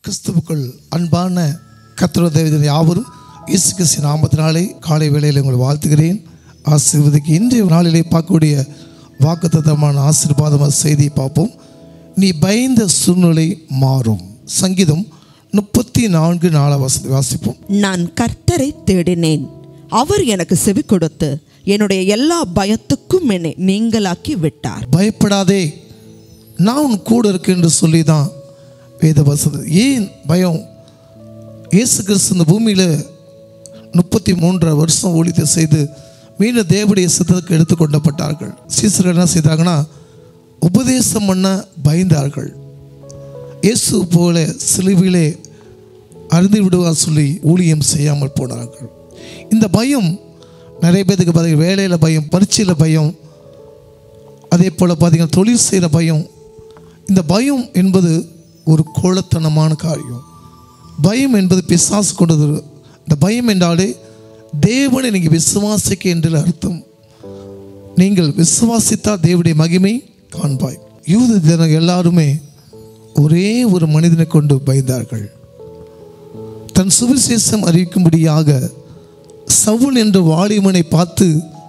கிறிஸ்துவுக்குள் அன்பான கத்திர தேவதன் யாவரும் இயேசு கிறிஸ்து நாமத்தினாலே காலை வேளையில் உங்களை வாழ்த்துகிறேன் ஆசீர்வதிக்கு இன்றைய நாளிலே பார்க்கக்கூடிய வாக்குத்தத்தமான ஆசீர்வாதமான செய்தியை பார்ப்போம் நீ பயந்த சூழ்நிலை மாறும் சங்கீதம் முப்பத்தி நான்கு நாலாம் வசதி வாசிப்போம் நான் கர்த்தரை தேடினேன் அவர் எனக்கு செவி கொடுத்து என்னுடைய எல்லா பயத்துக்கும் என்னை நீங்களாக்கி விட்டார் பயப்படாதே நான் உன் கூட இருக்கேன் என்று சொல்லி தான் வேத வசதி ஏன் பயம் இயேசு கிறிஸ்து இந்த பூமியில் முப்பத்தி மூன்றரை வருஷம் ஊழியத்தை செய்து மீண்டும் தேவடைய சித்தத்துக்கு எடுத்துக்கொண்டப்பட்டார்கள் சீசர்கள் என்ன செய்தாங்கன்னா உபதேசம் பண்ண பயந்தார்கள் இயேசு போல சிலுவிலே அருந்து விடுவார் சொல்லி ஊழியம் செய்யாமல் போனார்கள் இந்த பயம் நிறைய பேருக்கு பார்த்தீங்கன்னா வேலையில் பயம் பரீட்சையில் பயம் அதே போல் பார்த்தீங்கன்னா தொழில் செய்கிற பயம் இந்த பயம் என்பது ஒரு கோழத்தனமான காரியம் பயம் என்பது பிசாசு கொண்டது இந்த பயம் என்றாலே தேவனை நீங்கள் விசுவாசிக்க என்று அர்த்தம் நீங்கள் விசுவாசித்தால் தேவனுடைய மகிமை காண்பாய் யூத ஜனம் எல்லாருமே ஒரே ஒரு மனிதனை கொண்டு பயந்தார்கள் தன் சுவிசேஷம் அறிவிக்கும்படியாக சவுல் என்ற வாலிமனை பார்த்து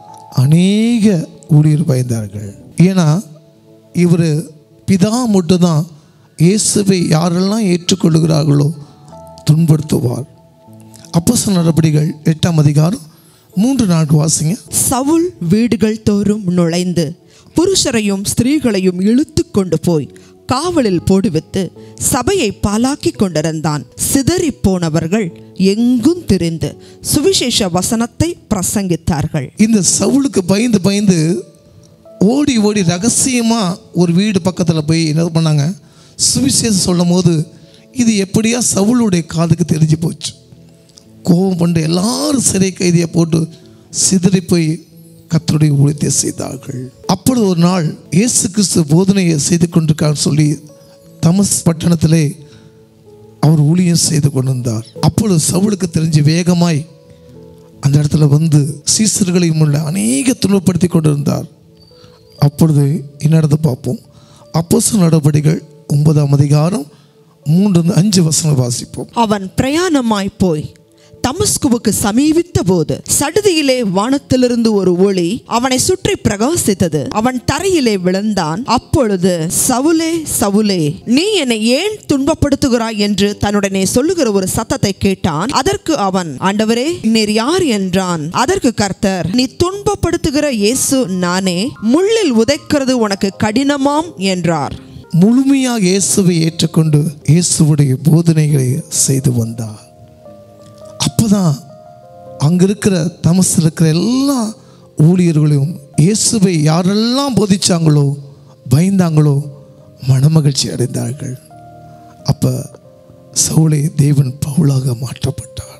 அநேக ஊழியர் பயந்தார்கள் ஏன்னா இவர் பிதா மட்டும்தான் இயேசுவை யாரெல்லாம் ஏற்றுக்கொள்ளுகிறார்களோ துன்படுத்துவார் அப்போஸ்தலர் நடபடிகள் எட்டாம் அதிகாரம் மூன்று நான்கு வாசிங்க சவுல் வீடுகள் தோறும் நுழைந்து புருஷரையும் ஸ்திரீகளையும் இழுத்து கொண்டு போய் காவலில் போடுவித்து சபையை பாலாக்கி கொண்டிருந்தான் சிதறி போனவர்கள் எங்கும் திரிந்து சுவிசேஷ வசனத்தை பிரசங்கித்தார்கள் இந்த சவுலுக்கு பயந்து பயந்து ஓடி ஓடி ரகசியமாக ஒரு வீடு பக்கத்தில் போய் என்ன பண்ணாங்க சுவிசேஷம் சொல்லும் போது இது எப்படியா சவுளுடைய காதுக்கு தெரிஞ்சு போச்சு கோபம் கொண்டு எல்லாரும் சிறை கைதியை போட்டு சிதறி போய் கத்தருடைய ஊழியத்தை செய்தார்கள் அப்பொழுது ஒரு நாள் இயேசு கிறிஸ்து போதனையை செய்து கொண்டிருக்கான்னு சொல்லி தமஸ் பட்டணத்திலே அவர் ஊழியம் செய்து கொண்டிருந்தார் அப்பொழுது சவுலுக்கு தெரிஞ்சு வேகமாய் அந்த இடத்துல வந்து சீசர்களையும் உள்ள அநேக துன்பப்படுத்தி கொண்டிருந்தார் அப்பொழுது என்னடத்தை பார்ப்போம் அப்போஸ்தலர் நடவடிக்கைகள் ஒன்பதாம் அதிகாரம் மூன்று அஞ்சு வசனம் வாசிப்போம் அவன் பிரயாணமாய் போய் தமஸ்குவுக்கு சமீபித்த போது சடுதியிலே வானத்திலிருந்து ஒரு ஒளி அவனை சுற்றி பிரகாசித்தது அவன் தரையிலே விழுந்தான் அப்பொழுது சவுலே சவுலே நீ என்னை ஏன் துன்பப்படுத்துகிறாய் என்று தன்னுடனே சொல்லுகிற ஒரு சத்தத்தை கேட்டான் அதற்கு அவன் ஆண்டவரே நீர் யார் என்றான் அதற்கு கர்த்தர் நீ துன்பப்படுத்துகிற இயேசு நானே முள்ளில் உதைக்கிறது உனக்கு கடினமாம் என்றார் முழுமையாக இயேசுவை ஏற்றுக்கொண்டு இயேசுவுடைய போதனைகளை செய்து வந்தார் அப்போதான் அங்கே இருக்கிற தமசில் இருக்கிற எல்லா ஊழியர்களையும் இயேசுவை யாரெல்லாம் போதிச்சாங்களோ பயந்தாங்களோ மனமகிழ்ச்சி அடைந்தார்கள் அப்போ சவுளை தேவன் பவுலாக மாற்றப்பட்டார்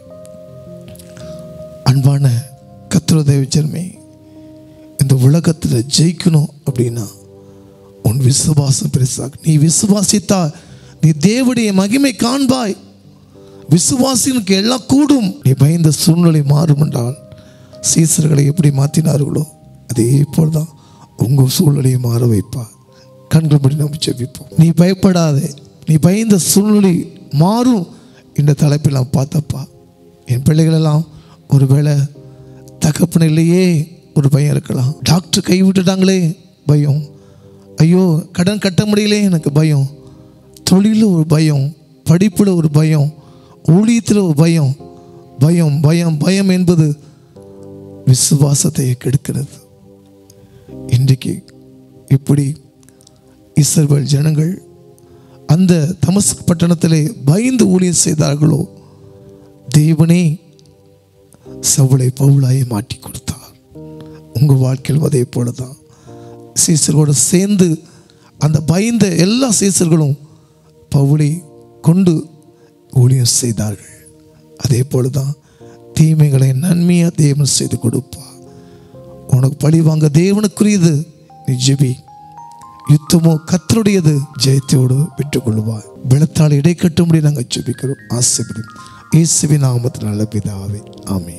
அன்பான கத்திர தேவச்சர்மே இந்த உலகத்தில் ஜெயிக்கணும் அப்படின்னா உன் விசுவாசம் பெருசாக நீ விசுவாசித்தா நீ தேவனுடைய மகிமை காண்பாய் விசுவாசினுக்கு எல்லாம் கூடும் நீ பயந்த சூழ்நிலை மாறும் என்றால் சீசர்களை எப்படி மாற்றினார்களோ அதே போல் தான் உங்கள் சூழ்நிலையை மாற வைப்பா கண்கள் முடி நம்ம செவிப்போம் நீ பயப்படாதே நீ பயந்த சூழ்நிலை மாறும் இந்த தலைப்பில் நான் பார்த்தப்பா என் பிள்ளைகளெல்லாம் ஒருவேளை தகப்பன இல்லையே ஒரு பயம் இருக்கலாம் டாக்டர் கை விட்டுட்டாங்களே பயம் ஐயோ கடன் கட்ட முடியலே எனக்கு பயம் தொழிலில் ஒரு பயம் படிப்பில் ஒரு பயம் ஊழியத்தில் ஒரு பயம் பயம் பயம் பயம் என்பது விசுவாசத்தை கெடுக்கிறது இன்றைக்கு இப்படி இஸ்ரவேல் ஜனங்கள் அந்த தமஸ்க் பட்டணத்திலே பயந்து ஊழியம் செய்தார்களோ தேவனே சவுளை பவுலாயை மாட்டி கொடுத்தார் உங்கள் வாழ்க்கையில் அதே போல தான் சீசர்களோடு சேர்ந்து அந்த பயந்த எல்லா சீசர்களும் பவுளை கொண்டு ஊழியம் செய்தார்கள் அதே போல தான் தீமைகளை நன்மையாக தேவன் செய்து கொடுப்பார் உனக்கு பழி வாங்க தேவனுக்குரியது நீ ஜெபி யுத்தமோ கத்தருடையது ஜெயத்தோடு விட்டுக்கொள்வார் பலத்தால் இடை கட்டும்படி நாங்கள் ஜெபிக்கிறோம் ஆசைப்படி இயேசுவின் நாமத்தில் நல்ல பிதாவே ஆமே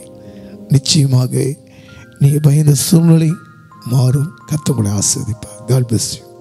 நிச்சயமாக நீ பயந்த சூழ்நிலை மாறும் கத்தவங்களை ஆஸ்வதிப்பார் காட் பிளஸ் யூ